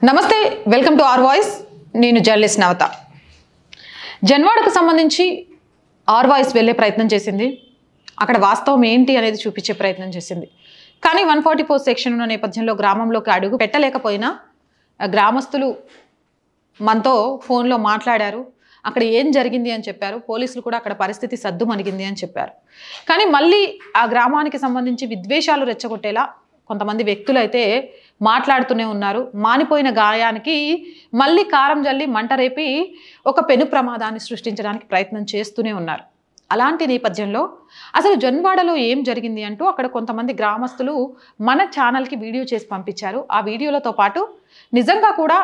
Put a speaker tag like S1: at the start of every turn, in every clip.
S1: నమస్తే welcome to R voice నేను journalist Navatha జన్వాడకు సంబంధించి ఆర్ వాయిస్ వెళ్ళే ప్రయత్నం చేసింది అక్కడ వాస్తవం ఏంటి అనేది చూపించే ప్రయత్నం చేసింది కానీ వన్ ఫార్టీ ఫోర్ సెక్షన్ ఉన్న నేపథ్యంలో గ్రామంలోకి అడుగు పెట్టలేకపోయినా ఆ గ్రామస్తులు మనతో ఫోన్లో మాట్లాడారు అక్కడ ఏం జరిగింది అని చెప్పారు పోలీసులు కూడా అక్కడ పరిస్థితి సద్దు మణిగింది అని చెప్పారు కానీ మళ్ళీ ఆ గ్రామానికి సంబంధించి విద్వేషాలు రెచ్చగొట్టేలా కొంతమంది వ్యక్తులు అయితే మాట్లాడుతూనే ఉన్నారు మానిపోయిన గాయానికి మళ్ళీ కారం జల్లి మంట రేపి ఒక పెను ప్రమాదాన్ని సృష్టించడానికి ప్రయత్నం చేస్తూనే ఉన్నారు అలాంటి నేపథ్యంలో అసలు జన్వాడలో ఏం జరిగింది అంటూ అక్కడ కొంతమంది గ్రామస్తులు మన ఛానల్కి వీడియో చేసి పంపించారు ఆ వీడియోలతో పాటు నిజంగా కూడా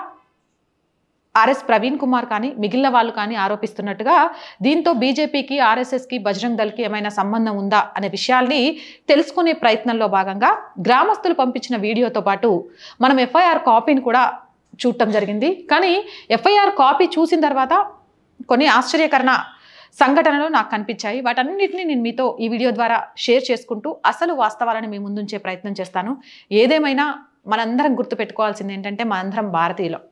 S1: ఆర్ఎస్ ప్రవీణ్ కుమార్ కానీ మిగిలిన వాళ్ళు కానీ ఆరోపిస్తున్నట్టుగా దీంతో బీజేపీకి ఆర్ఎస్ఎస్కి బజరంగ్ దళ్కి ఏమైనా సంబంధం ఉందా అనే విషయాల్ని తెలుసుకునే ప్రయత్నంలో భాగంగా గ్రామస్తులు పంపించిన వీడియోతో పాటు మనం ఎఫ్ఐఆర్ కాపీని కూడా చూడటం జరిగింది కానీ ఎఫ్ఐఆర్ కాపీ చూసిన తర్వాత కొన్ని ఆశ్చర్యకరణ సంఘటనలు నాకు కనిపించాయి వాటన్నిటిని నేను మీతో ఈ వీడియో ద్వారా షేర్ చేసుకుంటూ అసలు వాస్తవాలను మీ ముందుంచే ప్రయత్నం చేస్తాను ఏదేమైనా మనందరం గుర్తుపెట్టుకోవాల్సింది ఏంటంటే మనందరం భారతీయులం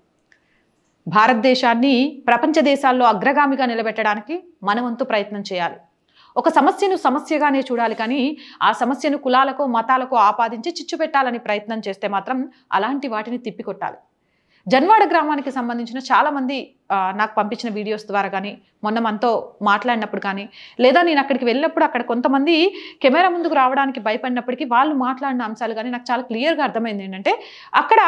S1: భారతదేశాన్ని ప్రపంచ దేశాల్లో అగ్రగామిగా నిలబెట్టడానికి మనవంతు ప్రయత్నం చేయాలి ఒక సమస్యను సమస్యగానే చూడాలి కానీ ఆ సమస్యను కులాలకు మతాలకు ఆపాదించి చిచ్చు పెట్టాలని ప్రయత్నం చేస్తే మాత్రం అలాంటి వాటిని తిప్పికొట్టాలి జన్వాడ గ్రామానికి సంబంధించిన చాలామంది ఆ, నాకు పంపించిన వీడియోస్ ద్వారా కానీ మొన్న మనతో మాట్లాడినప్పుడు కానీ లేదా నేను అక్కడికి వెళ్ళినప్పుడు అక్కడ కొంతమంది కెమెరా ముందుకు రావడానికి భయపడినప్పటికీ వాళ్ళు మాట్లాడిన అంశాలు కానీ నాకు చాలా క్లియర్గా అర్థమైంది ఏంటంటే అక్కడ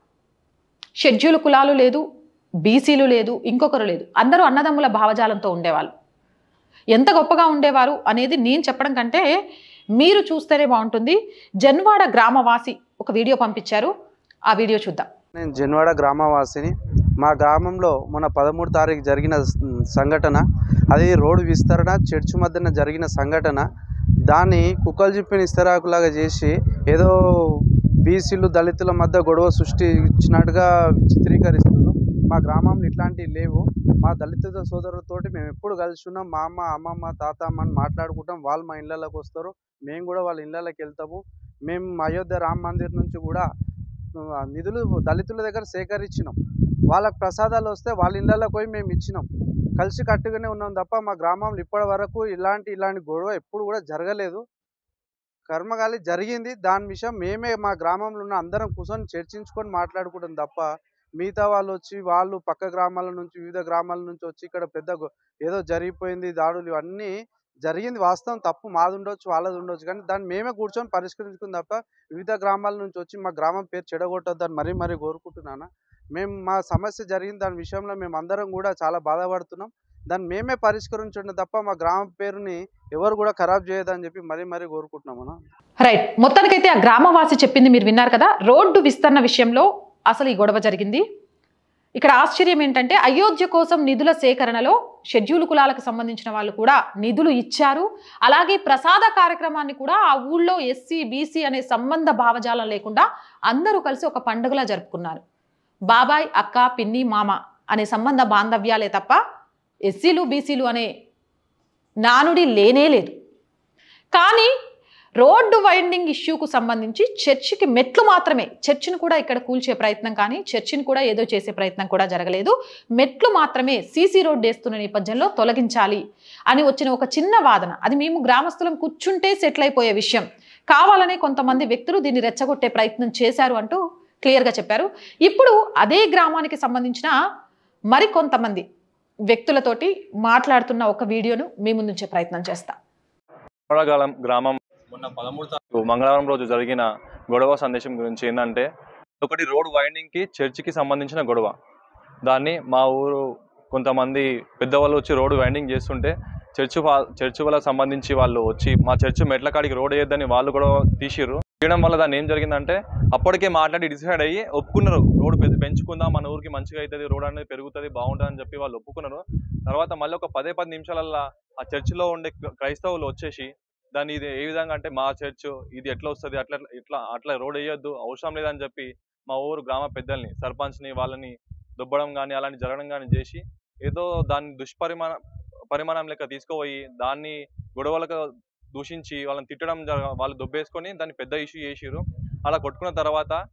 S1: షెడ్యూల్ కులాలు లేదు బీసీలు లేదు ఇంకొకరు లేదు అందరూ అన్నదమ్ముల భావజాలంతో ఉండేవాళ్ళు ఎంత గొప్పగా ఉండేవారు అనేది నేను చెప్పడం కంటే మీరు చూస్తేనే బాగుంటుంది జన్వాడ గ్రామవాసి ఒక వీడియో పంపించారు ఆ వీడియో చూద్దాం
S2: నేను జన్వాడ గ్రామవాసిని మా గ్రామంలో మొన్న పదమూడు తారీఖు జరిగిన స- సంఘటన అది రోడ్డు విస్తరణ చర్చ్ మధ్యన జరిగిన సంఘటన దాన్ని కుక్కలు చెప్పిన ఇస్తరాకులాగా చేసి ఏదో బీసీలు దళితుల మధ్య గొడవ సృష్టించినట్టుగా చిత్రీకరిస్తున్నారు మా గ్రామంలో ఇట్లాంటివి లేవు మా దళిత సోదరులతోటి మేము ఎప్పుడు కలిసి ఉన్నాం మా అమ్మ అమ్మమ్మ తాత అమ్మ అని మాట్లాడుకుంటాం వాళ్ళు మా ఇళ్ళలోకి వస్తారు మేము కూడా వాళ్ళ ఇళ్ళలోకి వెళ్తాము మేము అయోధ్య రామ మందిర్ నుంచి కూడా ఆ, నిధులు దళితుల దగ్గర సేకరించినాం వాళ్ళకి ప్రసాదాలు వస్తే వాళ్ళ ఇళ్ళలోకి పోయి మేము ఇచ్చినాం కలిసి కట్టుగానే ఉన్నాం తప్ప మా గ్రామంలో ఇప్పటి వరకు ఇలాంటి ఇలాంటి గొడవ ఎప్పుడు కూడా జరగలేదు కర్మగాలి జరిగింది దాని విషయం మేమే మా గ్రామంలో ఉన్న అందరం కూర్చొని చర్చించుకొని మాట్లాడుకుంటాం తప్ప మిగతా వాళ్ళు వచ్చి వాళ్ళు పక్క గ్రామాల నుంచి వివిధ గ్రామాల నుంచి వచ్చి ఇక్కడ పెద్ద గొ- ఏదో జరిగిపోయింది దాడులు ఇవన్నీ జరిగింది వాస్తవం తప్పు మాది ఉండొచ్చు వాళ్ళది ఉండొచ్చు కానీ దాన్ని మేమే కూర్చొని పరిష్కరించుకుంది తప్ప వివిధ గ్రామాల నుంచి వచ్చి మా గ్రామం పేరు చెడగొట్టొద్దని మరీ మరీ కోరుకుంటున్నాను మేము మా సమస్య జరిగిన దాని విషయంలో మేము అందరం కూడా చాలా బాధపడుతున్నాం దాన్ని మేమే పరిష్కరించండి తప్ప మా గ్రామం పేరుని ఎవరు కూడా ఖరాబ్ చేయదని చెప్పి మరీ మరీ కోరుకుంటున్నాం అన్న
S1: రైట్ మొత్తానికైతే ఆ గ్రామవాసి చెప్పింది మీరు విన్నారు కదా రోడ్డు విస్తరణ విషయంలో అసలు ఈ గొడవ జరిగింది ఇక్కడ ఆశ్చర్యం ఏంటంటే అయోధ్య కోసం నిధుల సేకరణలో షెడ్యూల్ కులాలకు సంబంధించిన వాళ్ళు కూడా నిధులు ఇచ్చారు అలాగే ప్రసాద కార్యక్రమాన్ని కూడా ఆ ఊళ్ళో ఎస్సీ బీసీ అనే సంబంధ భావజాలం లేకుండా అందరూ కలిసి ఒక పండుగలా జరుపుకున్నారు బాబాయ్ అక్క పిన్ని మామ అనే సంబంధ బాంధవ్యాలే తప్ప ఎస్సీలు బీసీలు అనే నానుడి లేనే లేదు కానీ రోడ్డు వైండింగ్ ఇష్యూకు సంబంధించి చర్చికి మెట్లు మాత్రమే చర్చిని కూడా ఇక్కడ కూల్చే ప్రయత్నం కానీ చర్చిని కూడా ఏదో చేసే ప్రయత్నం కూడా జరగలేదు మెట్లు మాత్రమే సీసీ రోడ్డు వేస్తున్న నేపథ్యంలో తొలగించాలి అని వచ్చిన ఒక చిన్న వాదన అది మేము గ్రామస్తులం కూర్చుంటే సెటిల్ అయిపోయే విషయం కావాలనే కొంతమంది వ్యక్తులు దీన్ని రెచ్చగొట్టే ప్రయత్నం చేశారు అంటూ క్లియర్గా చెప్పారు ఇప్పుడు అదే గ్రామానికి సంబంధించిన మరికొంతమంది వ్యక్తులతోటి మాట్లాడుతున్న ఒక వీడియోను మీ ముందుంచే ప్రయత్నం చేస్తా
S3: కొడగాలం గ్రామం మొన్న పదమూడు తారీఖు మంగళవారం రోజు జరిగిన గొడవ సందేశం గురించి ఏంటంటే ఒకటి రోడ్ వైండింగ్ కి చర్చికి సంబంధించిన గొడవ దాన్ని మా ఊరు కొంతమంది పెద్దవాళ్ళు వచ్చి రోడ్ వైండింగ్ చేస్తుంటే చర్చ్ వా- చర్చ్ వాళ్ళకి సంబంధించి వాళ్ళు వచ్చి మా చర్చ్ మెట్ల కాడికి రోడ్ వేయద్దని వాళ్ళు కూడా తీసిర్రు తీయడం వల్ల దాన్ని ఏం జరిగిందంటే అప్పటికే మాట్లాడి డిసైడ్ అయ్యి ఒప్పుకున్నారు రోడ్ పె- పెంచుకుందాం మన ఊరికి మంచిగా అవుతుంది రోడ్ అనేది పెరుగుతుంది బాగుంటుంది అని చెప్పి వాళ్ళు ఒప్పుకున్నారు తర్వాత మళ్ళీ ఒక పదే పది నిమిషాలల్లో ఆ చర్చిలో ఉండే క్రైస్తవులు వచ్చేసి దాన్ని ఇది ఏ విధంగా అంటే మా చర్చ్ ఇది ఎట్లా వస్తుంది అట్లా ఇట్లా అట్లా రోడ్ వేయొద్దు అవసరం లేదని చెప్పి మా ఊరు గ్రామ పెద్దల్ని సర్పంచ్ని వాళ్ళని దుబ్బడం కానీ అలాంటి జరగడం కానీ చేసి ఏదో దాన్ని దుష్పరిమాణ పరిమాణం లెక్క తీసుకుపోయి దాన్ని గొడవలకు దూషించి వాళ్ళని తిట్టడం జరగ వాళ్ళు దుబ్బేసుకొని దాన్ని పెద్ద ఇష్యూ చేసిర్రు అలా కొట్టుకున్న తర్వాత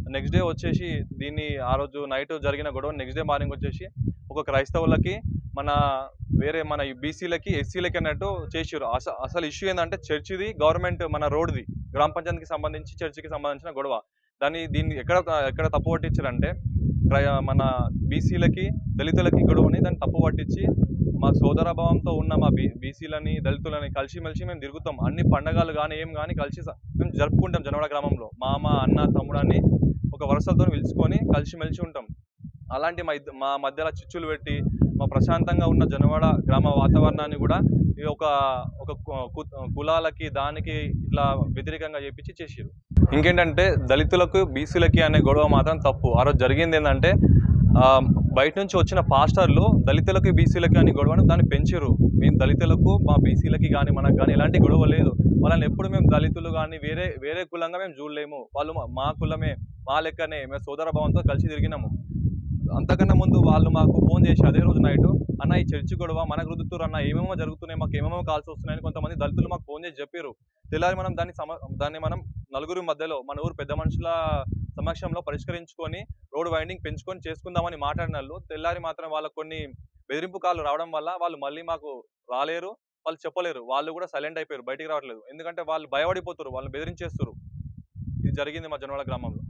S3: నెక్స్ట్ డే వచ్చేసి దీన్ని ఆ రోజు నైట్ జరిగిన గొడవ నెక్స్ట్ డే మార్నింగ్ వచ్చేసి ఒక క్రైస్తవులకి మన వేరే మన బీసీలకి ఎస్సీలకి అన్నట్టు చేసారు అస అసలు ఇష్యూ ఏంటంటే చర్చిది గవర్నమెంట్ మన రోడ్ది గ్రామ పంచాయతీకి సంబంధించి చర్చికి సంబంధించిన గొడవ దాన్ని దీన్ని ఎక్కడ ఎక్కడ తప్పు పట్టించారంటే క్రై- మన బీసీలకి దళితులకి గొడవని దాన్ని తప్పు పట్టించి మా సోదరభావంతో ఉన్న మా బీ బీసీలని దళితులని కలిసిమెలిసి మేము తిరుగుతాం అన్ని పండగలు కానీ ఏం కానీ కలిసి స- మేము జరుపుకుంటాం జనవాడ గ్రామంలో మామ అన్న తమ్ముడు అని ఒక వరుసలతో పిలుచుకొని కలిసిమెలిసి ఉంటాం అలాంటి మా ఇద్ద మా మధ్యలో చిచ్చులు పెట్టి మా ప్రశాంతంగా ఉన్న జనవాడ గ్రామ వాతావరణాన్ని కూడా ఈ ఒక ఒక కు- కు- కులాలకి దానికి ఇట్లా వ్యతిరేకంగా చేపించి చేసిరు ఇంకేంటంటే దళితులకు బీసీలకి అనే గొడవ మాత్రం తప్పు ఆ రోజు జరిగింది ఏంటంటే ఆ, బయట నుంచి వచ్చిన పాస్టర్లు దళితులకి బీసీలకి అని గొడవను దాన్ని పెంచారు మేము దళితులకు మా బీసీలకి కానీ మనకు కానీ ఎలాంటి గొడవ లేదు వాళ్ళని ఎప్పుడు మేము దళితులు కానీ వేరే వేరే కులంగా మేము చూడలేము వాళ్ళు మా- మా కులమే మా లెక్కనే మేము సోదర భావంతో కలిసి తిరిగినాము అంతకన్నా ముందు వాళ్ళు మాకు ఫోన్ చేసి అదే రోజు నైట్ అన్న ఈ చర్చి గొడవ మనకు రుద్దుతురు అన్న ఏమేమో జరుగుతున్నాయి మాకు ఏమేమో కాల్సి వస్తున్నాయని కొంతమంది దళితులు మాకు ఫోన్ చేసి చెప్పారు తెల్లారి మనం దాన్ని సమ దాన్ని మనం నలుగురు మధ్యలో మన ఊరు పెద్ద మనుషుల సమక్షంలో పరిష్కరించుకొని రోడ్ వైండింగ్ పెంచుకొని చేసుకుందామని మాట్లాడిన వాళ్ళు తెల్లారి మాత్రం వాళ్ళకు కొన్ని బెదిరింపు కాళ్ళు రావడం వల్ల వాళ్ళు మళ్ళీ మాకు రాలేరు వాళ్ళు చెప్పలేరు వాళ్ళు కూడా సైలెంట్ అయిపోయారు బయటికి రావట్లేదు ఎందుకంటే వాళ్ళు భయపడిపోతారు వాళ్ళు బెదిరించేస్తారు ఇది జరిగింది మా జనవాడ గ్రామంలో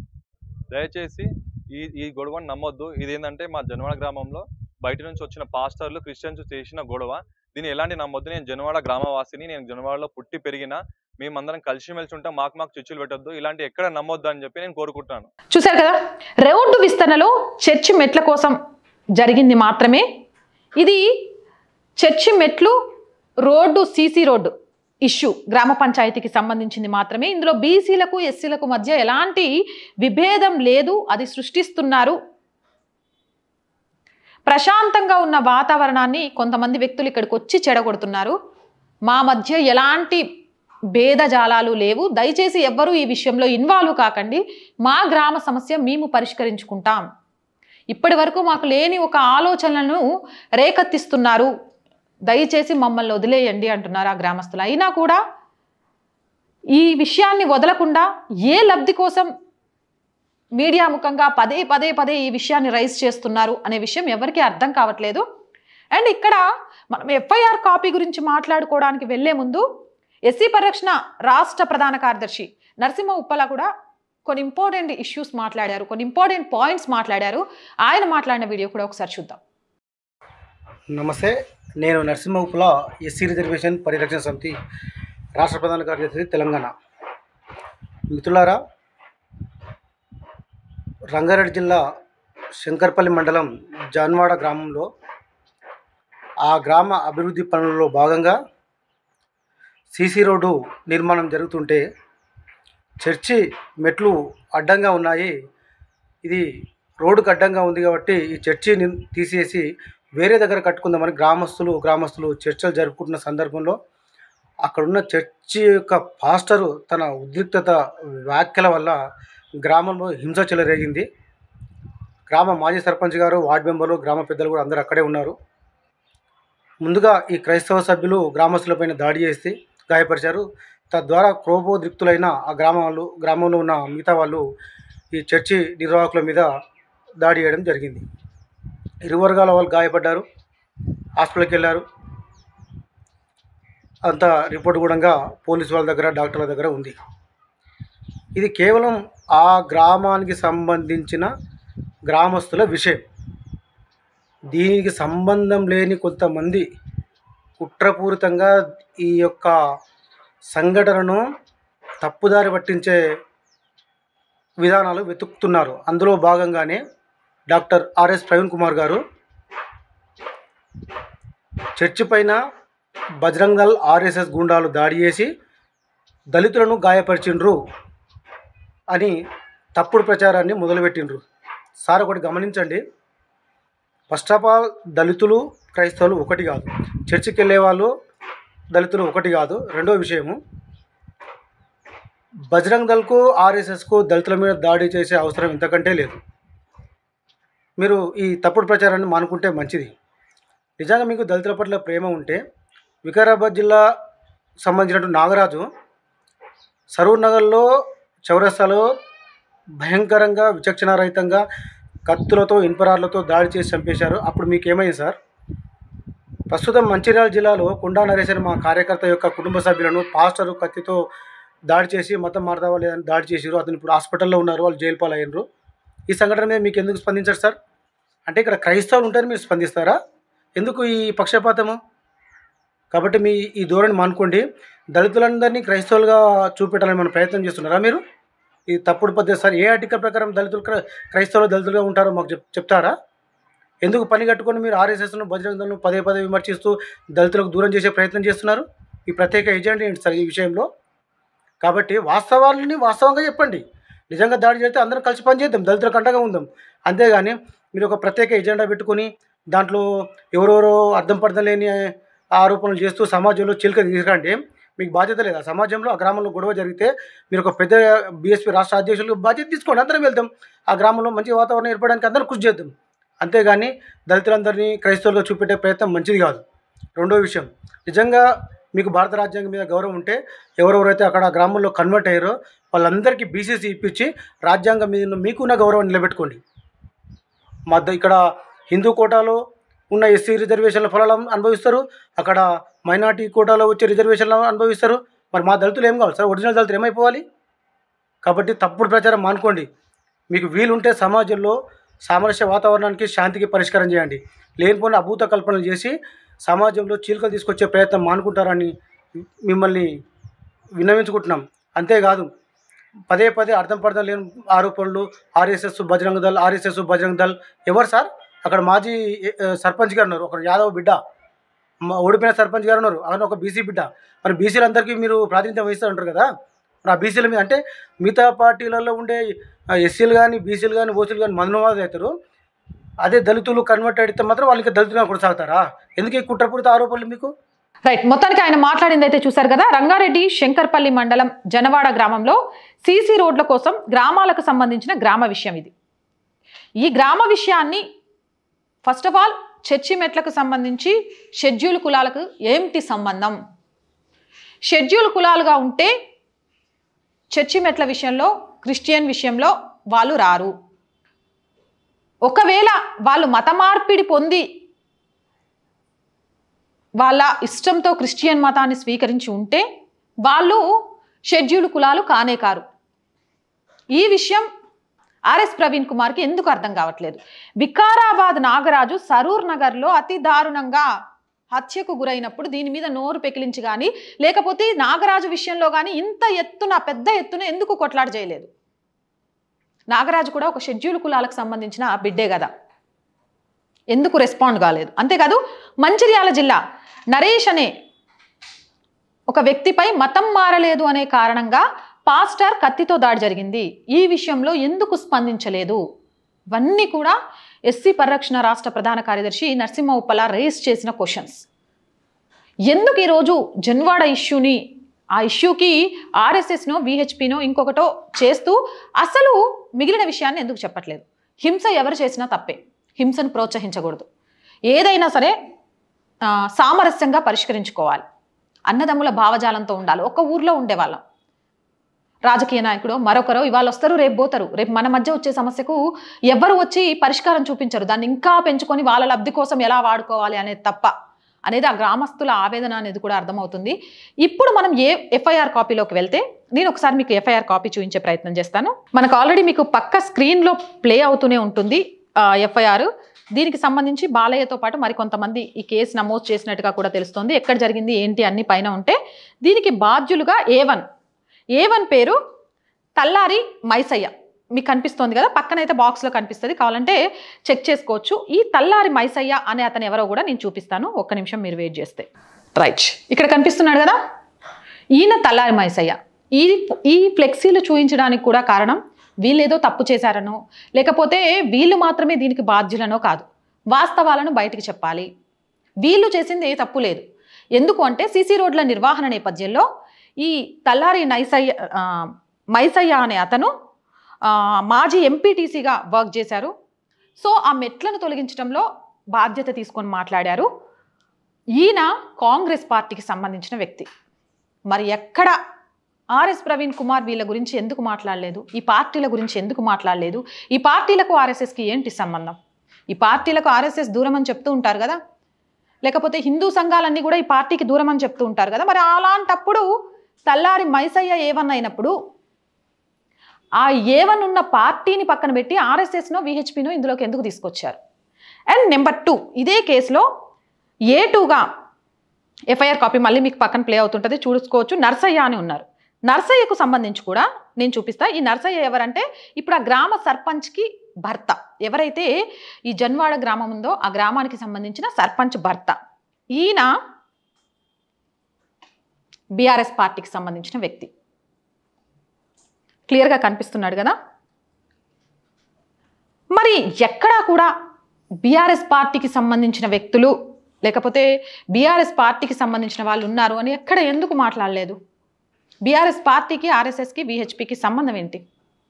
S3: దయచేసి ఈ ఈ గొడవని నమ్మొద్దు ఇది ఏంటంటే మా జనవాడ గ్రామంలో బయట నుంచి వచ్చిన పాస్టర్లు క్రిస్టియన్స్ చేసిన గొడవ దీన్ని ఎలాంటి నమ్మొద్దు నేను జనవాడ గ్రామవాసిని నేను జనవాడలో పుట్టి పెరిగిన మేమందరం కలిసిమెలిసి ఉంటాం మాకు మాకు చిచ్చులు పెట్టొద్దు ఇలాంటి ఎక్కడ నమ్మొద్దు అని చెప్పి నేను కోరుకుంటున్నాను
S1: చూశారు కదా రోడ్డు విస్తరణలో చర్చి మెట్ల కోసం జరిగింది మాత్రమే ఇది చర్చి మెట్లు రోడ్డు సీసీ రోడ్డు ఇష్యూ గ్రామ పంచాయతీకి సంబంధించింది మాత్రమే ఇందులో బీసీలకు ఎస్సీలకు మధ్య ఎలాంటి విభేదం లేదు అది సృష్టిస్తున్నారు ప్రశాంతంగా ఉన్న వాతావరణాన్ని కొంతమంది వ్యక్తులు ఇక్కడికి వచ్చి చెడగొడుతున్నారు మా మధ్య ఎలాంటి భేదజాలాలు లేవు దయచేసి ఎవ్వరూ ఈ విషయంలో ఇన్వాల్వ్ కాకండి మా గ్రామ సమస్య మేము పరిష్కరించుకుంటాం ఇప్పటి వరకు మాకు లేని ఒక ఆలోచనలను రేకెత్తిస్తున్నారు దయచేసి మమ్మల్ని వదిలేయండి అంటున్నారు ఆ గ్రామస్తులు అయినా కూడా ఈ విషయాన్ని వదలకుండా ఏ లబ్ధి కోసం మీడియా ముఖంగా పదే పదే పదే ఈ విషయాన్ని రైజ్ చేస్తున్నారు అనే విషయం ఎవరికీ అర్థం కావట్లేదు అండ్ ఇక్కడ మనం ఎఫ్ఐఆర్ కాపీ గురించి మాట్లాడుకోవడానికి వెళ్లే ముందు ఎస్సీ పరిరక్షణ రాష్ట్ర ప్రధాన కార్యదర్శి నరసింహ ఉప్పల కూడా కొన్ని ఇంపార్టెంట్ ఇష్యూస్ మాట్లాడారు కొన్ని ఇంపార్టెంట్ పాయింట్స్ మాట్లాడారు ఆయన మాట్లాడిన వీడియో కూడా ఒకసారి చూద్దాం
S4: నమస్తే నేను నరసింహపుల ఎస్సీ రిజర్వేషన్ పరిరక్షణ సమితి రాష్ట్ర ప్రధాన కార్యదర్శి తెలంగాణ మిత్రులారా రంగారెడ్డి జిల్లా శంకర్పల్లి మండలం జాన్వాడ గ్రామంలో ఆ గ్రామ అభివృద్ధి పనులలో భాగంగా సీసీ రోడ్డు నిర్మాణం జరుగుతుంటే చర్చి మెట్లు అడ్డంగా ఉన్నాయి ఇది రోడ్డుకు అడ్డంగా ఉంది కాబట్టి ఈ చర్చిని తీసేసి వేరే దగ్గర కట్టుకుందామని గ్రామస్తులు గ్రామస్తులు చర్చలు జరుపుకుంటున్న సందర్భంలో అక్కడున్న చర్చి యొక్క పాస్టరు తన ఉద్రిక్తత వ్యాఖ్యల వల్ల గ్రామంలో హింస చెలరేగింది గ్రామ మాజీ సర్పంచ్ గారు వార్డు మెంబర్లు గ్రామ పెద్దలు కూడా అందరూ అక్కడే ఉన్నారు ముందుగా ఈ క్రైస్తవ సభ్యులు గ్రామస్తులపైన దాడి చేసి గాయపరిచారు తద్వారా క్రోపోద్రిక్తులైన ఆ గ్రామ వాళ్ళు గ్రామంలో ఉన్న మిగతా వాళ్ళు ఈ చర్చి నిర్వాహకుల మీద దాడి చేయడం జరిగింది ఇరు వర్గాల వాళ్ళు గాయపడ్డారు హాస్పిటల్కి వెళ్ళారు అంత రిపోర్ట్ కూడా పోలీసు వాళ్ళ దగ్గర డాక్టర్ల దగ్గర ఉంది ఇది కేవలం ఆ గ్రామానికి సంబంధించిన గ్రామస్తుల విషయం దీనికి సంబంధం లేని కొంతమంది కుట్రపూరితంగా ఈ యొక్క సంఘటనను తప్పుదారి పట్టించే విధానాలు వెతుకుతున్నారు అందులో భాగంగానే డాక్టర్ ఆర్ఎస్ ప్రవీణ్ కుమార్ గారు చర్చి పైన బజరంగ్ దళ్ ఆర్ఎస్ఎస్ గుండాలు దాడి చేసి దళితులను గాయపరిచిండ్రు అని తప్పుడు ప్రచారాన్ని మొదలుపెట్టిండ్రు సార్ ఒకటి గమనించండి ఫస్ట్ ఆఫ్ ఆల్ దళితులు క్రైస్తవులు ఒకటి కాదు చర్చికి వెళ్ళే వాళ్ళు దళితులు ఒకటి కాదు రెండో విషయము బజరంగ్ దళ్కు ఆర్ఎస్ఎస్కు దళితుల మీద దాడి చేసే అవసరం ఇంతకంటే లేదు మీరు ఈ తప్పుడు ప్రచారాన్ని మానుకుంటే మంచిది నిజంగా మీకు దళితుల పట్ల ప్రేమ ఉంటే వికారాబాద్ జిల్లా సంబంధించినటువంటి నాగరాజు సరూర్ నగర్లో చౌరస్తాలో భయంకరంగా విచక్షణారహితంగా కత్తులతో ఇనుపరాళ్లతో దాడి చేసి చంపేశారు అప్పుడు మీకు ఏమైంది సార్ ప్రస్తుతం మంచిర్యాల జిల్లాలో కుండా నరేష్ అనే మా కార్యకర్త యొక్క కుటుంబ సభ్యులను పాస్టరు కత్తితో దాడి చేసి మతం మారదావా లేదని దాడి చేసారు అతను ఇప్పుడు హాస్పిటల్లో ఉన్నారు వాళ్ళు జైలు పాలయ్యారు ఈ సంఘటన మీద మీకు ఎందుకు స్పందించారు సార్ అంటే ఇక్కడ క్రైస్తవులు ఉంటారని మీరు స్పందిస్తారా ఎందుకు ఈ పక్షపాతము కాబట్టి మీ ఈ ధోరణి మానుకోండి దళితులందరినీ క్రైస్తవులుగా చూపెట్టాలని మనం ప్రయత్నం చేస్తున్నారా మీరు ఈ తప్పుడు పద్ధతి సార్ ఏ ఆర్టికల్ ప్రకారం దళితులు క్రై- క్రైస్తవులు దళితులుగా ఉంటారో మాకు చెప్ చెప్తారా ఎందుకు పని కట్టుకొని మీరు ఆర్ఎస్ఎస్ను బజరంగ దళను పదే పదే విమర్శిస్తూ దళితులకు దూరం చేసే ప్రయత్నం చేస్తున్నారు ఈ ప్రత్యేక ఎజెండా ఏంటి సార్ ఈ విషయంలో కాబట్టి వాస్తవాలని వాస్తవంగా చెప్పండి నిజంగా దాడి చేస్తే అందరం కలిసి పనిచేద్దాం దళితులకు అండగా ఉందాం అంతేగాని మీరు ఒక ప్రత్యేక ఎజెండా పెట్టుకొని దాంట్లో ఎవరెవరో అర్థం పర్థం లేని ఆరోపణలు చేస్తూ సమాజంలో చిలుక తీసుకురండి మీకు బాధ్యత లేదా సమాజంలో ఆ గ్రామంలో గొడవ జరిగితే మీరు ఒక పెద్ద బీఎస్పీ రాష్ట్ర అధ్యక్షులు బాధ్యత తీసుకోండి అందరం వెళ్దాం ఆ గ్రామంలో మంచి వాతావరణం ఏర్పడడానికి అందరం కృషి చేద్దాం అంతేగాని దళితులందరినీ క్రైస్తవులుగా చూపెట్టే ప్రయత్నం మంచిది కాదు రెండో విషయం నిజంగా మీకు భారత రాజ్యాంగం మీద గౌరవం ఉంటే ఎవరెవరైతే అక్కడ ఆ గ్రామంలో కన్వర్ట్ అయ్యారో వాళ్ళందరికీ బీసీసీ ఇప్పించి రాజ్యాంగం మీద మీకున్న గౌరవం నిలబెట్టుకోండి మా ద- ఇక్కడ హిందూ కోటాలో ఉన్న ఎస్సీ రిజర్వేషన్ల ఫలాలు అనుభవిస్తారు అక్కడ మైనార్టీ కోటాలో వచ్చే రిజర్వేషన్లు అనుభవిస్తారు మరి మా దళితులు ఏం కావాలి సార్ ఒరిజినల్ దళితులు ఏమైపోవాలి కాబట్టి తప్పుడు ప్రచారం మానుకోండి మీకు వీలుంటే సమాజంలో సామరస్య వాతావరణానికి శాంతికి పరిష్కారం చేయండి లేనిపోయిన అభూత కల్పనలు చేసి సమాజంలో చీలికలు తీసుకొచ్చే ప్రయత్నం మానుకుంటారని మిమ్మల్ని విన్నవించుకుంటున్నాం అంతేకాదు పదే పదే అర్థం పర్థం లేని ఆరోపణలు ఆర్ఎస్ఎస్ బజరంగ దళ్ ఆర్ఎస్ఎస్ బజరంగ దళ్ ఎవరు సార్ అక్కడ మాజీ ఏ, సర్పంచ్ గారు ఉన్నారు ఒక యాదవ్ బిడ్డ మ- ఓడిపోయిన సర్పంచ్ గారు ఉన్నారు అతను ఒక బీసీ బిడ్డ మరి బీసీలందరికీ మీరు ప్రాతినిధ్యం వహిస్తూ ఉంటారు కదా మరి ఆ బీసీల మీద అంటే మిగతా పార్టీలలో ఉండే ఎస్సీలు కానీ బీసీలు కానీ ఓసీలు కానీ మందనవాదులు అవుతారు అదే దళితులు కన్వర్ట్ అయితే మాత్రం వాళ్ళు ఇంకా దళితులుగా కొనసాగుతారా ఎందుకు ఈ కుట్రపూరిత ఆరోపణలు మీకు
S1: రైట్ మొత్తానికి ఆయన మాట్లాడింది అయితే చూశారు కదా రంగారెడ్డి శంకర్పల్లి మండలం జనవాడ గ్రామంలో సీసీ రోడ్ల కోసం గ్రామాలకు సంబంధించిన గ్రామ విషయం ఇది ఈ గ్రామ విషయాన్ని ఫస్ట్ ఆఫ్ ఆల్ చర్చి మెట్లకు సంబంధించి షెడ్యూల్ కులాలకు ఏమిటి సంబంధం షెడ్యూల్ కులాలుగా ఉంటే చర్చి మెట్ల విషయంలో క్రిస్టియన్ విషయంలో వాళ్ళు రారు ఒకవేళ వాళ్ళు మత మార్పిడి పొంది వాళ్ళ ఇష్టంతో క్రిస్టియన్ మతాన్ని స్వీకరించి ఉంటే వాళ్ళు షెడ్యూల్ కులాలు కానే కారు ఈ విషయం ఆర్ఎస్ ప్రవీణ్ కుమార్కి ఎందుకు అర్థం కావట్లేదు వికారాబాద్ నాగరాజు సరూర్ నగర్లో అతి దారుణంగా హత్యకు గురైనప్పుడు దీని మీద నోరు పెకిలించి కానీ లేకపోతే నాగరాజు విషయంలో కానీ ఇంత ఎత్తున పెద్ద ఎత్తున ఎందుకు కొట్లాట చేయలేదు నాగరాజు కూడా ఒక షెడ్యూల్ కులాలకు సంబంధించిన బిడ్డే కదా ఎందుకు రెస్పాండ్ కాలేదు అంతేకాదు మంచిర్యాల జిల్లా నరేష్ అనే ఒక వ్యక్తిపై మతం మారలేదు అనే కారణంగా పాస్టర్ కత్తితో దాడి జరిగింది ఈ విషయంలో ఎందుకు స్పందించలేదు ఇవన్నీ కూడా ఎస్సీ పరిరక్షణ రాష్ట్ర ప్రధాన కార్యదర్శి నరసింహ ఉప్పల రేస్ చేసిన క్వశ్చన్స్ ఎందుకు ఈరోజు జన్వాడ ఇష్యూని ఆ ఇష్యూకి ఆర్ఎస్ఎస్నో విహెచ్పినో ఇంకొకటో చేస్తూ అసలు మిగిలిన విషయాన్ని ఎందుకు చెప్పట్లేదు హింస ఎవరు చేసినా తప్పే హింసను ప్రోత్సహించకూడదు ఏదైనా సరే ఆ, సామరస్యంగా పరిష్కరించుకోవాలి అన్నదమ్ముల భావజాలంతో ఉండాలి ఒక ఊర్లో ఉండేవాళ్ళం రాజకీయ నాయకుడు మరొకరు ఇవాళ వస్తారు రేపు పోతారు రేపు మన మధ్య వచ్చే సమస్యకు ఎవ్వరు వచ్చి పరిష్కారం చూపించరు దాన్ని ఇంకా పెంచుకొని వాళ్ళ లబ్ధి కోసం ఎలా వాడుకోవాలి అనేది తప్ప అనేది ఆ గ్రామస్తుల ఆవేదన అనేది కూడా అర్థమవుతుంది ఇప్పుడు మనం ఏ ఎఫ్ఐఆర్ కాపీలోకి వెళ్తే నేను ఒకసారి మీకు ఎఫ్ఐఆర్ కాపీ చూపించే ప్రయత్నం చేస్తాను మనకు ఆల్రెడీ మీకు పక్క స్క్రీన్లో ప్లే అవుతూనే ఉంటుంది ఎఫ్ఐఆర్ దీనికి సంబంధించి బాలయ్యతో పాటు మరికొంతమంది ఈ కేసు నమోదు చేసినట్టుగా కూడా తెలుస్తోంది ఎక్కడ జరిగింది ఏంటి అన్ని పైన ఉంటే దీనికి బాధ్యులుగా ఏ వన్ ఏ వన్ పేరు తల్లారి మైసయ్య మీకు కనిపిస్తోంది కదా పక్కనైతే బాక్స్లో కనిపిస్తుంది కావాలంటే చెక్ చేసుకోవచ్చు ఈ తల్లారి మైసయ్య అనే అతను ఎవరో కూడా నేను చూపిస్తాను ఒక్క నిమిషం మీరు వెయిట్ చేస్తే రైట్ ఇక్కడ కనిపిస్తున్నాడు కదా ఈయన తల్లారి మైసయ్య ఈ ఈ ఫ్లెక్సీలు చూపించడానికి కూడా కారణం వీళ్ళేదో తప్పు చేశారనో లేకపోతే వీళ్ళు మాత్రమే దీనికి బాధ్యులనో కాదు వాస్తవాలను బయటికి చెప్పాలి వీళ్ళు చేసింది ఏ తప్పు లేదు ఎందుకు అంటే సీసీ రోడ్ల నిర్వహణ నేపథ్యంలో ఈ తల్లారి నైసయ్య ఆ, మైసయ్య అనే అతను ఆ, మాజీ ఎంపీటీసీగా వర్క్ చేశారు సో ఆ మెట్లను తొలగించడంలో బాధ్యత తీసుకొని మాట్లాడారు ఈయన కాంగ్రెస్ పార్టీకి సంబంధించిన వ్యక్తి మరి ఎక్కడ ఆర్ఎస్ ప్రవీణ్ కుమార్ వీళ్ళ గురించి ఎందుకు మాట్లాడలేదు ఈ పార్టీల గురించి ఎందుకు మాట్లాడలేదు ఈ పార్టీలకు ఆర్ఎస్ఎస్కి ఏంటి సంబంధం ఈ పార్టీలకు ఆర్ఎస్ఎస్ దూరం అని చెప్తూ ఉంటారు కదా లేకపోతే హిందూ సంఘాలన్నీ కూడా ఈ పార్టీకి దూరం అని చెప్తూ ఉంటారు కదా మరి అలాంటప్పుడు తల్లారి మైసయ్య ఏవన్ అయినప్పుడు ఆ ఏవన్ ఉన్న పార్టీని పక్కన పెట్టి ఆర్ఎస్ఎస్నో విహెచ్పినో ఇందులోకి ఎందుకు తీసుకొచ్చారు అండ్ నెంబర్ టూ ఇదే కేసులో ఏ టూగా ఎఫ్ఐఆర్ కాపీ మళ్ళీ మీకు పక్కన ప్లే అవుతుంటుంది చూసుకోవచ్చు నర్సయ్య అని ఉన్నారు నర్సయ్యకు సంబంధించి కూడా నేను చూపిస్తా ఈ నర్సయ్య ఎవరంటే ఇప్పుడు ఆ గ్రామ సర్పంచ్కి భర్త ఎవరైతే ఈ జన్వాడ గ్రామం ఉందో ఆ గ్రామానికి సంబంధించిన సర్పంచ్ భర్త ఈయన బీఆర్ఎస్ పార్టీకి సంబంధించిన వ్యక్తి క్లియర్గా కనిపిస్తున్నాడు కదా మరి ఎక్కడా కూడా బీఆర్ఎస్ పార్టీకి సంబంధించిన వ్యక్తులు లేకపోతే బీఆర్ఎస్ పార్టీకి సంబంధించిన వాళ్ళు ఉన్నారు అని ఎక్కడ ఎందుకు మాట్లాడలేదు బీఆర్ఎస్ పార్టీకి ఆర్ఎస్ఎస్కి విహెచ్పికి సంబంధం ఏంటి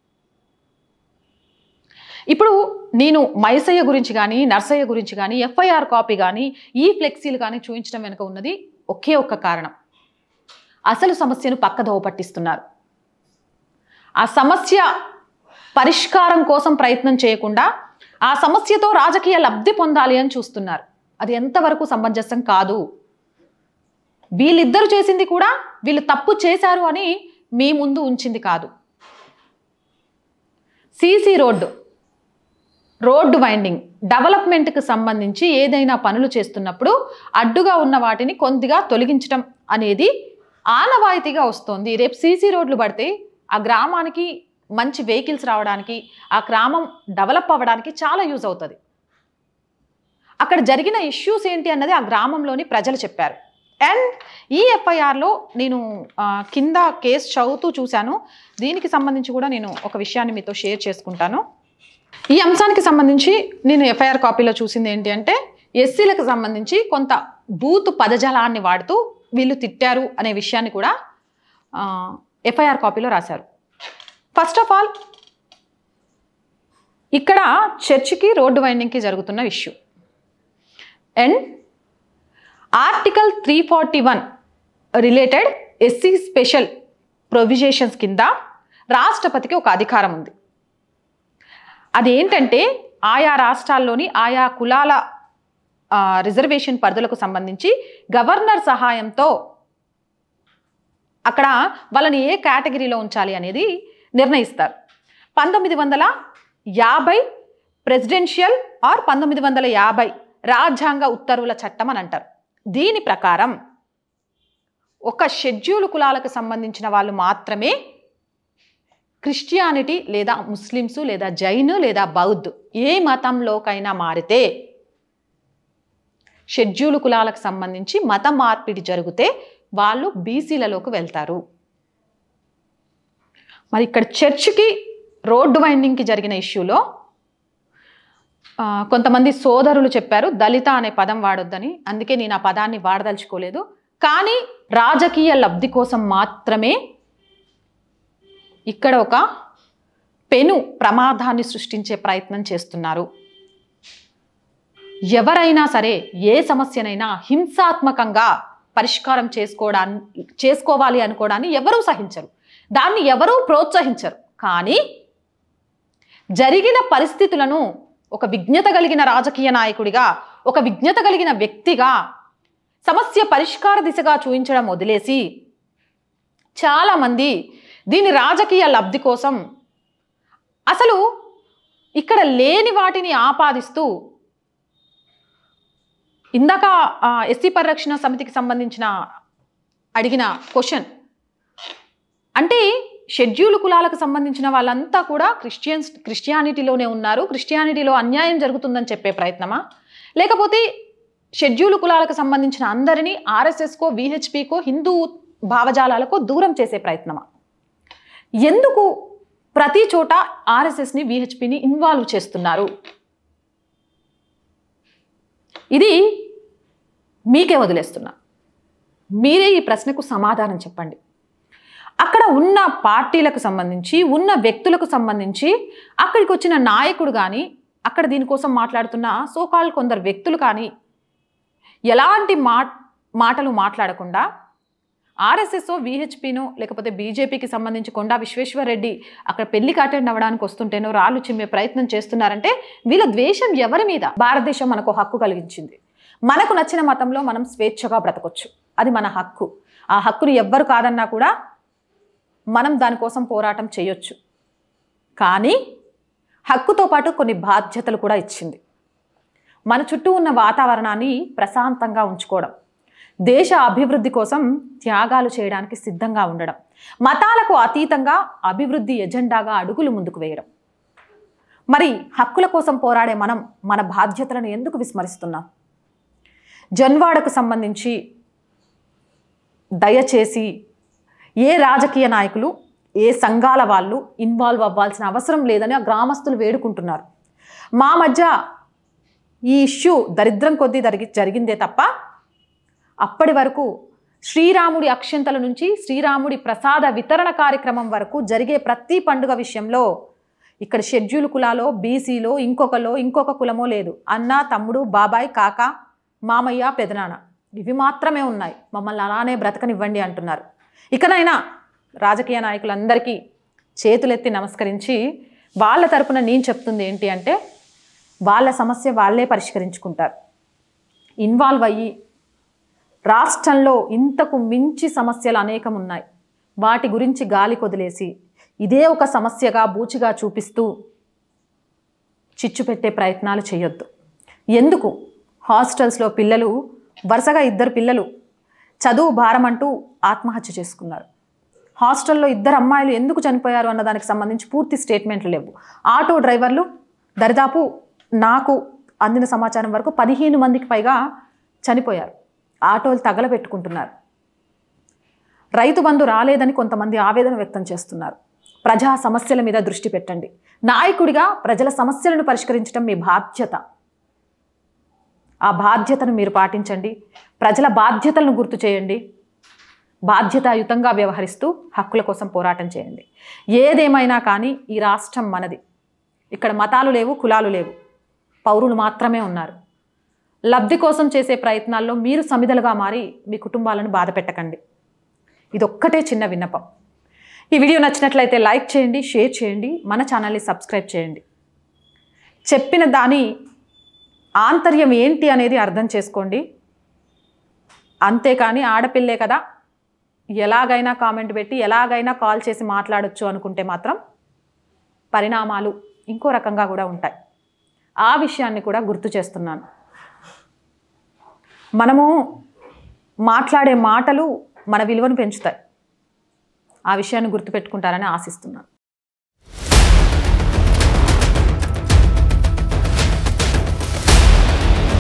S1: ఇప్పుడు నేను మైసయ్య గురించి కానీ నర్సయ్య గురించి కానీ ఎఫ్ఐఆర్ కాపీ కానీ ఈ ఫ్లెక్సీలు కానీ చూపించడం వెనుక ఉన్నది ఒకే ఒక్క కారణం అసలు సమస్యను పక్కదోవ పట్టిస్తున్నారు ఆ సమస్య పరిష్కారం కోసం ప్రయత్నం చేయకుండా ఆ సమస్యతో రాజకీయ లబ్ధి పొందాలి అని చూస్తున్నారు అది ఎంతవరకు సమంజసం కాదు వీళ్ళిద్దరు చేసింది కూడా వీళ్ళు తప్పు చేశారు అని మీ ముందు ఉంచింది కాదు సీసీ రోడ్డు రోడ్డు వైండింగ్ డెవలప్మెంట్కి సంబంధించి ఏదైనా పనులు చేస్తున్నప్పుడు అడ్డుగా ఉన్న వాటిని కొద్దిగా తొలగించడం అనేది ఆనవాయితీగా వస్తుంది రేపు సీసీ రోడ్లు పడితే ఆ గ్రామానికి మంచి వెహికల్స్ రావడానికి ఆ గ్రామం డెవలప్ అవ్వడానికి చాలా యూజ్ అవుతుంది అక్కడ జరిగిన ఇష్యూస్ ఏంటి అన్నది ఆ గ్రామంలోని ప్రజలు చెప్పారు అండ్ ఈ ఎఫ్ఐఆర్లో నేను ఆ, కింద కేసు చదువుతూ చూశాను దీనికి సంబంధించి కూడా నేను ఒక విషయాన్ని మీతో షేర్ చేసుకుంటాను ఈ అంశానికి సంబంధించి నేను ఎఫ్ఐఆర్ కాపీలో చూసింది ఏంటి అంటే ఎస్సీలకు సంబంధించి కొంత బూత్ పదజాలాన్ని వాడుతూ వీళ్ళు తిట్టారు అనే విషయాన్ని కూడా ఎఫ్ఐఆర్ కాపీలో రాశారు ఫస్ట్ ఆఫ్ ఆల్ ఇక్కడ చర్చికి రోడ్డు వైండింగ్కి జరుగుతున్న issue and article three forty one related SC special provisions కింద రాష్ట్రపతికి ఒక అధికారం ఉంది అదేంటంటే ఆయా రాష్ట్రాల్లోని ఆయా కులాల ఆ, రిజర్వేషన్ పరిధులకు సంబంధించి గవర్నర్ సహాయంతో అక్కడ వాళ్ళని ఏ కేటగిరీలో ఉంచాలి అనేది నిర్ణయిస్తారు పంతొమ్మిది వందల యాభై ప్రెసిడెన్షియల్ ఆర్ పంతొమ్మిది వందల యాభై రాజ్యాంగ ఉత్తర్వుల చట్టం అని అంటారు దీని ప్రకారం ఒక షెడ్యూల్ కులాలకు సంబంధించిన వాళ్ళు మాత్రమే క్రిస్టియానిటీ లేదా ముస్లిమ్స్ లేదా జైన్ లేదా బౌద్ధ్ ఏ మతంలోకైనా మారితే షెడ్యూల్ కులాలకు సంబంధించి మత మార్పిడి జరిగితే వాళ్ళు బీసీలలోకి వెళ్తారు మరి ఇక్కడ చర్చికి రోడ్డు వైండింగ్కి జరిగిన ఇష్యూలో ఆ, కొంతమంది సోదరులు చెప్పారు దళిత అనే పదం వాడొద్దని అందుకే నేను ఆ పదాన్ని వాడదలుచుకోలేదు కానీ రాజకీయ లబ్ధి కోసం మాత్రమే ఇక్కడ ఒక పెను ప్రమాదాన్ని సృష్టించే ప్రయత్నం చేస్తున్నారు ఎవరైనా సరే ఏ సమస్యనైనా హింసాత్మకంగా పరిష్కారం చేసుకోవడాన్ని చేసుకోవాలి అనుకోవడాన్ని ఎవరూ సహించరు దాన్ని ఎవరూ ప్రోత్సహించరు కానీ జరిగిన పరిస్థితులను ఒక విజ్ఞత కలిగిన రాజకీయ నాయకుడిగా ఒక విజ్ఞత కలిగిన వ్యక్తిగా సమస్య పరిష్కార దిశగా చూపించడం వదిలేసి చాలామంది దీని రాజకీయ లబ్ధి కోసం అసలు ఇక్కడ లేని వాటిని ఆపాదిస్తూ ఇందాక ఆ, ఎస్సీ పరిరక్షణ సమితికి సంబంధించిన అడిగిన క్వశ్చన్ అంటే షెడ్యూల్ కులాలకు సంబంధించిన వాళ్ళంతా కూడా క్రిస్టియన్స్ క్రిస్టియానిటీలోనే ఉన్నారు క్రిస్టియానిటీలో అన్యాయం జరుగుతుందని చెప్పే ప్రయత్నమా లేకపోతే షెడ్యూల్ కులాలకు సంబంధించిన అందరినీ ఆర్ఎస్ఎస్కో విహెచ్పికో హిందూ భావజాలాలకో దూరం చేసే ప్రయత్నమా ఎందుకు ప్రతి చోట ఆర్ఎస్ఎస్ని విహెచ్పిని ఇన్వాల్వ్ చేస్తున్నారు ఇది మీకే వదిలేస్తున్నా మీరే ఈ ప్రశ్నకు సమాధానం చెప్పండి అక్కడ ఉన్న పార్టీలకు సంబంధించి ఉన్న వ్యక్తులకు సంబంధించి అక్కడికి వచ్చిన నాయకుడు కానీ అక్కడ దీనికోసం మాట్లాడుతున్న సోకాల్ కొందరు వ్యక్తులు కానీ ఎలాంటి మా మాటలు మాట్లాడకుండా ఆర్ఎస్ఎస్ విహెచ్పినో లేకపోతే బీజేపీకి సంబంధించి కొండా విశ్వేశ్వరరెడ్డి అక్కడ పెళ్లికి అటెండ్ అవ్వడానికి వస్తుంటేనో రాళ్ళు చిమ్మే ప్రయత్నం చేస్తున్నారంటే వీళ్ళ ద్వేషం ఎవరి మీద భారతదేశం మనకు హక్కు కలిగించింది మనకు నచ్చిన మతంలో మనం స్వేచ్ఛగా బ్రతకొచ్చు అది మన హక్కు ఆ హక్కుని ఎవ్వరు కాదన్నా కూడా మనం దానికోసం పోరాటం చేయొచ్చు కానీ హక్కుతో పాటు కొన్ని బాధ్యతలు కూడా ఇచ్చింది మన చుట్టూ ఉన్న వాతావరణాన్ని ప్రశాంతంగా ఉంచుకోవడం దేశ అభివృద్ధి కోసం త్యాగాలు చేయడానికి సిద్ధంగా ఉండడం మతాలకు అతీతంగా అభివృద్ధి ఎజెండాగా అడుగులు ముందుకు వేయడం మరి హక్కుల కోసం పోరాడే మనం మన బాధ్యతలను ఎందుకు విస్మరిస్తున్నాం జన్వాడకు సంబంధించి దయచేసి ఏ రాజకీయ నాయకులు ఏ సంఘాల వాళ్ళు ఇన్వాల్వ్ అవ్వాల్సిన అవసరం లేదని ఆ గ్రామస్తులు వేడుకుంటున్నారు మా మధ్య ఈ ఇష్యూ దరిద్రం కొద్దీ జరిగి జరిగిందే తప్ప అప్పటి వరకు శ్రీరాముడి అక్షంతల నుంచి శ్రీరాముడి ప్రసాద వితరణ కార్యక్రమం వరకు జరిగే ప్రతి పండుగ విషయంలో ఇక్కడ షెడ్యూల్ కులాలో బీసీలో ఇంకొకలో ఇంకొక కులమో లేదు అన్న తమ్ముడు బాబాయ్ కాక మామయ్య పెదనాన్న ఇవి మాత్రమే ఉన్నాయి మమ్మల్ని అలానే బ్రతకనివ్వండి అంటున్నారు ఇకనైనా రాజకీయ నాయకులందరికీ చేతులెత్తి నమస్కరించి వాళ్ళ తరపున నేను చెప్తుంది ఏంటి అంటే వాళ్ళ సమస్య వాళ్ళే పరిష్కరించుకుంటారు ఇన్వాల్వ్ అయ్యి రాష్ట్రంలో ఇంతకు మించి సమస్యలు అనేకం ఉన్నాయి వాటి గురించి గాలి కొదిలేసి ఇదే ఒక సమస్యగా బూచిగా చూపిస్తూ చిచ్చు పెట్టే ప్రయత్నాలు చేయొద్దు ఎందుకు హాస్టల్స్లో పిల్లలు వరుసగా ఇద్దరు పిల్లలు చదువు భారం అంటూ ఆత్మహత్య చేసుకున్నారు హాస్టల్లో ఇద్దరు అమ్మాయిలు ఎందుకు చనిపోయారు అన్న దానికి సంబంధించి పూర్తి స్టేట్మెంట్లు లేవు ఆటో డ్రైవర్లు దరిదాపు నాకు అందిన సమాచారం వరకు పదిహేను మందికి పైగా చనిపోయారు ఆటోలు తగలబెట్టుకుంటున్నారు రైతు బంధు రాలేదని కొంతమంది ఆవేదన వ్యక్తం చేస్తున్నారు ప్రజా సమస్యల మీద దృష్టి పెట్టండి నాయకుడిగా ప్రజల సమస్యలను పరిష్కరించడం మీ బాధ్యత ఆ బాధ్యతను మీరు పాటించండి ప్రజల బాధ్యతలను గుర్తు చేయండి బాధ్యతాయుతంగా వ్యవహరిస్తూ హక్కుల కోసం పోరాటం చేయండి ఏదేమైనా కానీ ఈ రాష్ట్రం మనది ఇక్కడ మతాలు లేవు కులాలు లేవు పౌరులు మాత్రమే ఉన్నారు లబ్ధి కోసం చేసే ప్రయత్నాల్లో మీరు సమిధలుగా మారి మీ కుటుంబాలను బాధ పెట్టకండి ఇదొక్కటే చిన్న విన్నపం ఈ వీడియో నచ్చినట్లయితే లైక్ చేయండి షేర్ చేయండి మన ఛానల్ని సబ్స్క్రైబ్ చేయండి చెప్పిన దాని ఆంతర్యం ఏంటి అనేది అర్థం చేసుకోండి అంతేకాని ఆడపిల్లే కదా ఎలాగైనా కామెంట్ పెట్టి ఎలాగైనా కాల్ చేసి మాట్లాడొచ్చు అనుకుంటే మాత్రం పరిణామాలు ఇంకో రకంగా కూడా ఉంటాయి ఆ విషయాన్ని కూడా గుర్తు చేస్తున్నాను మనము మాట్లాడే మాటలు మన విలువను పెంచుతాయి ఆ విషయాన్ని గుర్తుపెట్టుకుంటారని ఆశిస్తున్నాను